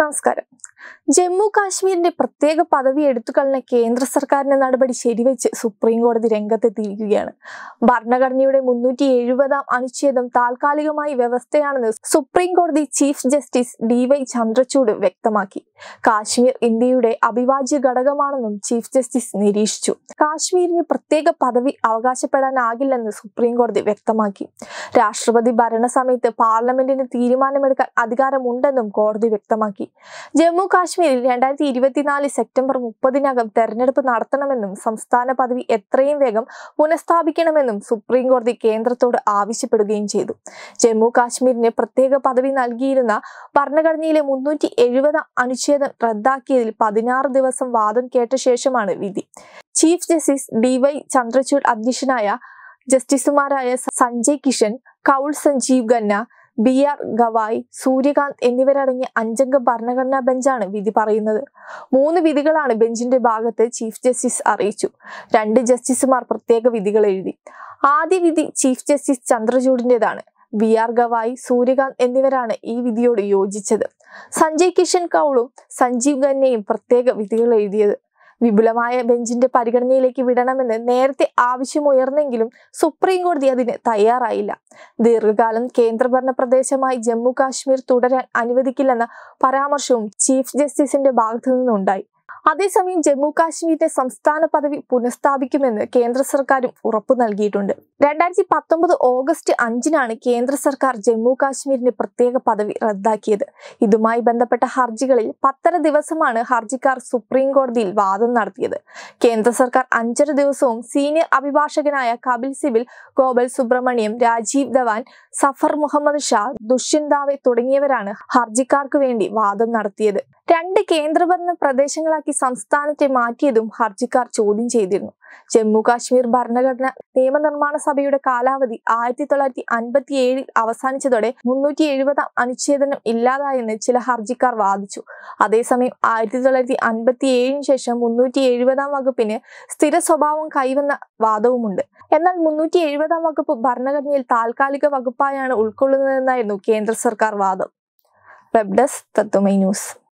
നമസ്കാരം ജമ്മു കാശ്മീരിന്റെ പ്രത്യേക പദവി എടുത്തുകളഞ്ഞ കേന്ദ്ര സർക്കാരിന്റെ നടപടി ശരിവെച്ച് സുപ്രീം കോടതി രംഗത്തെത്തിയിരിക്കുകയാണ് ഭരണഘടനയുടെ മുന്നൂറ്റി എഴുപതാം അനുച്ഛേദം താൽക്കാലികമായി വ്യവസ്ഥയാണെന്ന് സുപ്രീം കോടതി chief justice D Y Chandrachud വ്യക്തമാക്കി കാശ്മീർ ഇന്ത്യയുടെ അവിഭാജ്യ ഘടകമാണെന്നും ചീഫ് ജസ്റ്റിസ് നിരീക്ഷിച്ചു കാശ്മീരിന് പ്രത്യേക പദവി അവകാശപ്പെടാനാകില്ലെന്ന് സുപ്രീം കോടതി വ്യക്തമാക്കി രാഷ്ട്രപതി ഭരണസമയത്ത് പാർലമെന്റിന് തീരുമാനമെടുക്കാൻ അധികാരമുണ്ടെന്നും കോടതി വ്യക്തമാക്കി ജമ്മു കാശ്മീരിൽ രണ്ടായിരത്തി ഇരുപത്തിനാല് സെപ്റ്റംബർ മുപ്പതിനകം തെരഞ്ഞെടുപ്പ് നടത്തണമെന്നും സംസ്ഥാന പദവി എത്രയും വേഗം പുനഃസ്ഥാപിക്കണമെന്നും സുപ്രീം കോടതി കേന്ദ്രത്തോട് ആവശ്യപ്പെടുകയും ചെയ്തു ജമ്മു കാശ്മീരിന് പ്രത്യേക പദവി നൽകിയിരുന്ന ഭരണഘടനയിലെ മുന്നൂറ്റി എഴുപതാം അനുച്ഛേദം റദ്ദാക്കിയതിൽ പതിനാറ് ദിവസം വാദം കേട്ട ശേഷമാണ് വിധി chief justice D Y Chandrachud അധ്യക്ഷനായ ജസ്റ്റിസുമാരായ സഞ്ജയ് കിഷൻ കൗൾ സഞ്ജീവ് ഖന്ന ബി ആർ ഗവായ് സൂര്യകാന്ത് എന്നിവരടങ്ങിയ അഞ്ചംഗ ഭരണഘടനാ ബെഞ്ചാണ് വിധി പറയുന്നത് മൂന്ന് വിധികളാണ് ബെഞ്ചിന്റെ ഭാഗത്ത് ചീഫ് ജസ്റ്റിസ് അറിയിച്ചു രണ്ട് ജസ്റ്റിസുമാർ പ്രത്യേക വിധികൾ എഴുതി ആദ്യ വിധി ചീഫ് ജസ്റ്റിസ് ചന്ദ്രചൂഡിന്റേതാണ് ബി ആർ ഗവായ് സൂര്യകാന്ത് എന്നിവരാണ് ഈ വിധിയോട് യോജിച്ചത് സഞ്ജയ് കിഷൻ കൗളും സഞ്ജീവ് ഖന്നയും പ്രത്യേക വിധികൾ എഴുതിയത് വിപുലമായ ബെഞ്ചിന്റെ പരിഗണനയിലേക്ക് വിടണമെന്ന് നേരത്തെ ആവശ്യമുയർന്നെങ്കിലും സുപ്രീം കോടതി അതിന് തയ്യാറായില്ല ദീർഘകാലം കേന്ദ്രഭരണ പ്രദേശമായി ജമ്മു കാശ്മീർ തുടരാൻ അനുവദിക്കില്ലെന്ന പരാമർശവും ചീഫ് ജസ്റ്റിസിന്റെ ഭാഗത്തു നിന്നുണ്ടായി അതേസമയം ജമ്മു കാശ്മീരിന്റെ സംസ്ഥാന പദവി പുനഃസ്ഥാപിക്കുമെന്ന് കേന്ദ്ര സർക്കാരും ഉറപ്പു നൽകിയിട്ടുണ്ട് രണ്ടായിരത്തി പത്തൊമ്പത് ഓഗസ്റ്റ് അഞ്ചിനാണ് കേന്ദ്ര സർക്കാർ ജമ്മു കാശ്മീരിന്റെ പ്രത്യേക പദവി റദ്ദാക്കിയത് ഇതുമായി ബന്ധപ്പെട്ട ഹർജികളിൽ പത്തര ദിവസമാണ് ഹർജിക്കാർ സുപ്രീം കോടതിയിൽ വാദം നടത്തിയത് കേന്ദ്ര സർക്കാർ അഞ്ചര ദിവസവും സീനിയർ അഭിഭാഷകനായ കപിൽ സിബിൽ ഗോപൽ സുബ്രഹ്മണ്യം രാജീവ് ധവാൻ സഫർ മുഹമ്മദ് ഷാ ദുഷ്യന്ത് ദാവെ തുടങ്ങിയവരാണ് ഹർജിക്കാർക്ക് വേണ്ടി വാദം നടത്തിയത് രണ്ട് കേന്ദ്രഭരണ പ്രദേശങ്ങളാക്കി സംസ്ഥാനത്തെ മാറ്റിയതും ഹർജിക്കാർ ചോദ്യം ചെയ്തിരുന്നു ജമ്മു കാശ്മീർ ഭരണഘടന നിയമനിർമ്മാണ സഭയുടെ കാലാവധി ആയിരത്തി തൊള്ളായിരത്തി അൻപത്തി ഏഴിൽ അവസാനിച്ചതോടെ മുന്നൂറ്റി എഴുപതാം അനുച്ഛേദനം ഇല്ലാതായെന്ന് ചില ഹർജിക്കാർ വാദിച്ചു അതേസമയം ആയിരത്തി തൊള്ളായിരത്തി അൻപത്തി ഏഴിന് ശേഷം മുന്നൂറ്റി എഴുപതാം വകുപ്പിന് സ്ഥിര സ്വഭാവം കൈവന്ന വാദവുമുണ്ട് എന്നാൽ മുന്നൂറ്റി എഴുപതാം വകുപ്പ് ഭരണഘടനയിൽ താൽക്കാലിക വകുപ്പായാണ് ഉൾക്കൊള്ളുന്നതെന്നായിരുന്നു കേന്ദ്ര സർക്കാർ വാദം വെബ് ഡെസ്ക് തത്വമൈ ന്യൂസ്